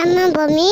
நம்ம பூமி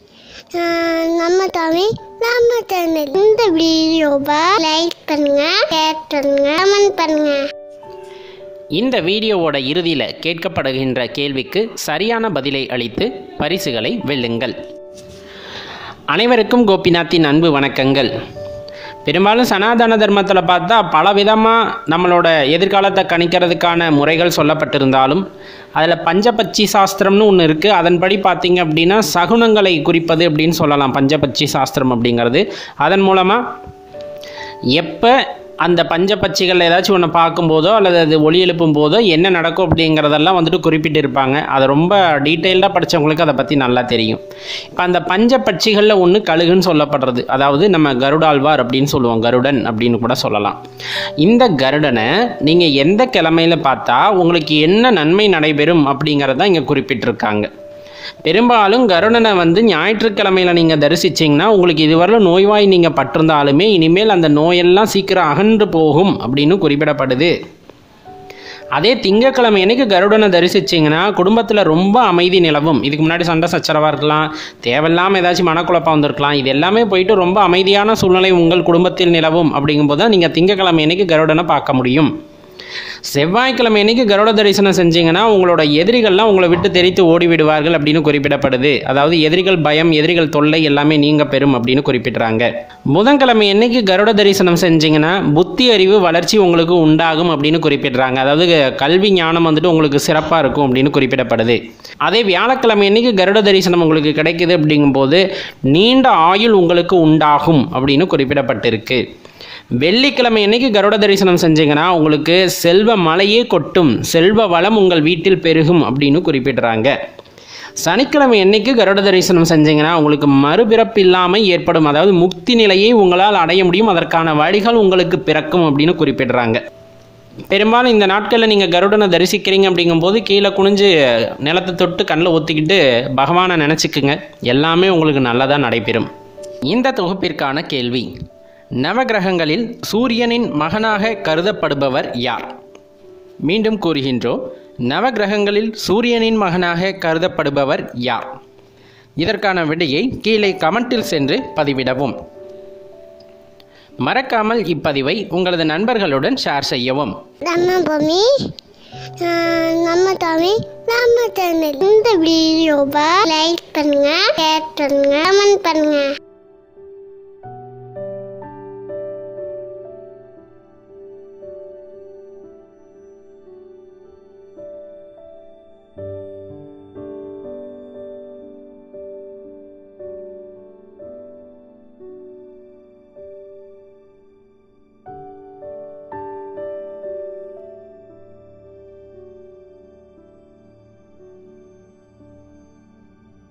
ஆஹ் நம்ம தமிழ் நம்ம சேனல் இந்த வீடியோவை லைக் பண்ணுங்க ஷேர் பண்ணுங்க கமெண்ட் பண்ணுங்க இந்த வீடியோவோட இறுதியில் கேட்கப்படுகின்ற கேள்விக்கு சரியான பதிலை அளித்து பரிசுகளை வெல்லுங்கள் அனைவருக்கும் கோபிநாத்தின் அன்பு வணக்கங்கள் பெரும்பாலும் சனாதன தர்மத்தில் பார்த்தா பல விதமாக நம்மளோட எதிர்காலத்தை கணிக்கிறதுக்கான முறைகள் சொல்லப்பட்டிருந்தாலும் அதில் பஞ்சபட்சி சாஸ்திரம்னு ஒன்று இருக்குது அதன்படி பார்த்தீங்க அப்படின்னா சகுனங்களை குறிப்பது அப்படின்னு சொல்லலாம் பஞ்சபட்சி சாஸ்திரம் அப்படிங்கிறது அதன் மூலமாக எப்போ அந்த பஞ்சபட்சிகள் ஏதாச்சும் ஒன்று பார்க்கும்போதோ அல்லது அது ஒளி எழுப்பும் போதோ என்ன நடக்கும் அப்படிங்கிறதெல்லாம் வந்துட்டு குறிப்பிட்டு இருப்பாங்க அதை ரொம்ப டீட்டெயில்டாக படித்தவங்களுக்கு அதை பற்றி நல்லா தெரியும் இப்போ அந்த பஞ்சபட்சிகளில் ஒன்று கழுகுன்னு சொல்லப்படுறது அதாவது நம்ம கருடாழ்வார் அப்படின்னு சொல்லுவோம் கருடன் அப்படின்னு கூட சொல்லலாம் இந்த கருடனை நீங்கள் எந்த கிழமையில் பார்த்தா உங்களுக்கு என்ன நன்மை நடைபெறும் அப்படிங்கிறத இங்கே குறிப்பிட்டிருக்காங்க பெரும்பாலும் கருடனை வந்து ஞாயிற்றுக்கிழமையில நீங்கள் தரிசிச்சிங்கன்னா உங்களுக்கு இதுவரை நோய்வாய் நீங்கள் பட்டிருந்தாலுமே இனிமேல் அந்த நோயெல்லாம் சீக்கிரம் அகன்று போகும் அப்படின்னு குறிப்பிடப்படுது அதே திங்கக்கிழமை அன்னைக்கு கருடனை தரிசிச்சிங்கன்னா குடும்பத்தில் ரொம்ப அமைதி நிலவும் இதுக்கு முன்னாடி சண்டை சச்சரவாக இருக்கலாம் தேவையில்லாமல் ஏதாச்சும் மனக்குழப்பம் வந்திருக்கலாம் இது எல்லாமே போயிட்டு ரொம்ப அமைதியான சூழ்நிலை உங்கள் குடும்பத்தில் நிலவும் அப்படிங்கும்போது தான் நீங்கள் திங்கக்கிழமை அன்னைக்கு கருடனை பார்க்க முடியும் செவ்வாய்க்கிழமை அன்னைக்கு கருட தரிசனம் செஞ்சீங்கன்னா உங்களோட எதிரிகள்லாம் உங்களை விட்டு தெரித்து ஓடி விடுவார்கள் அப்படின்னு குறிப்பிடப்படுது அதாவது எதிரிகள் பயம் எதிரிகள் தொல்லை எல்லாமே நீங்க பெறும் அப்படின்னு குறிப்பிட்றாங்க புதன்கிழமை அன்னைக்கு கருட தரிசனம் செஞ்சீங்கன்னா புத்தி அறிவு வளர்ச்சி உங்களுக்கு உண்டாகும் அப்படின்னு குறிப்பிடுறாங்க அதாவது கல்வி ஞானம் வந்துட்டு உங்களுக்கு சிறப்பாக இருக்கும் அப்படின்னு குறிப்பிடப்படுது அதே வியாழக்கிழமை அன்னைக்கு கருட தரிசனம் உங்களுக்கு கிடைக்குது அப்படிங்கும்போது நீண்ட ஆயுள் உங்களுக்கு உண்டாகும் அப்படின்னு குறிப்பிடப்பட்டிருக்கு வெள்ளிக்கிழமை அன்னைக்கு கருட தரிசனம் செஞ்சீங்கன்னா உங்களுக்கு செல்வ மலையே கொட்டும் செல்வ வளம் உங்கள் வீட்டில் பெருகும் அப்படின்னு குறிப்பிடுறாங்க சனிக்கிழமை அன்னைக்கு கருட தரிசனம் செஞ்சீங்கன்னா உங்களுக்கு மறுபிறப்பு இல்லாமல் ஏற்படும் அதாவது முக்தி நிலையை உங்களால் அடைய முடியும் அதற்கான வழிகள் உங்களுக்கு பிறக்கும் அப்படின்னு குறிப்பிடுறாங்க பெரும்பாலும் இந்த நாட்களில் நீங்கள் கருடனை தரிசிக்கிறீங்க அப்படிங்கும்போது கீழே குனிஞ்சு நிலத்தை தொட்டு கண்ணில் ஒத்திக்கிட்டு பகவானை நினச்சிக்குங்க எல்லாமே உங்களுக்கு நல்லதாக நடைபெறும் இந்த தொகுப்பிற்கான கேள்வி நவகிரகங்களில் சூரியனின் மகனாக கருதப்படுபவர் யார் மீண்டும் கூறுகின்றோம் நவகிரகங்களில் சூரியனின் மகனாக கருதப்படுபவர் யார் இதற்கான விடையை கீழே கமெண்டில் சென்று பதிவிடவும் மறக்காமல் இப்பதிவை உங்களது நண்பர்களுடன் ஷேர் செய்யவும் நம்ம பூமி ஆஹ் நம்ம தமிழ் நம்ம சேனல் இந்த வீடியோவை லைக் பண்ணுங்க ஷேர் பண்ணுங்க கமெண்ட் பண்ணுங்க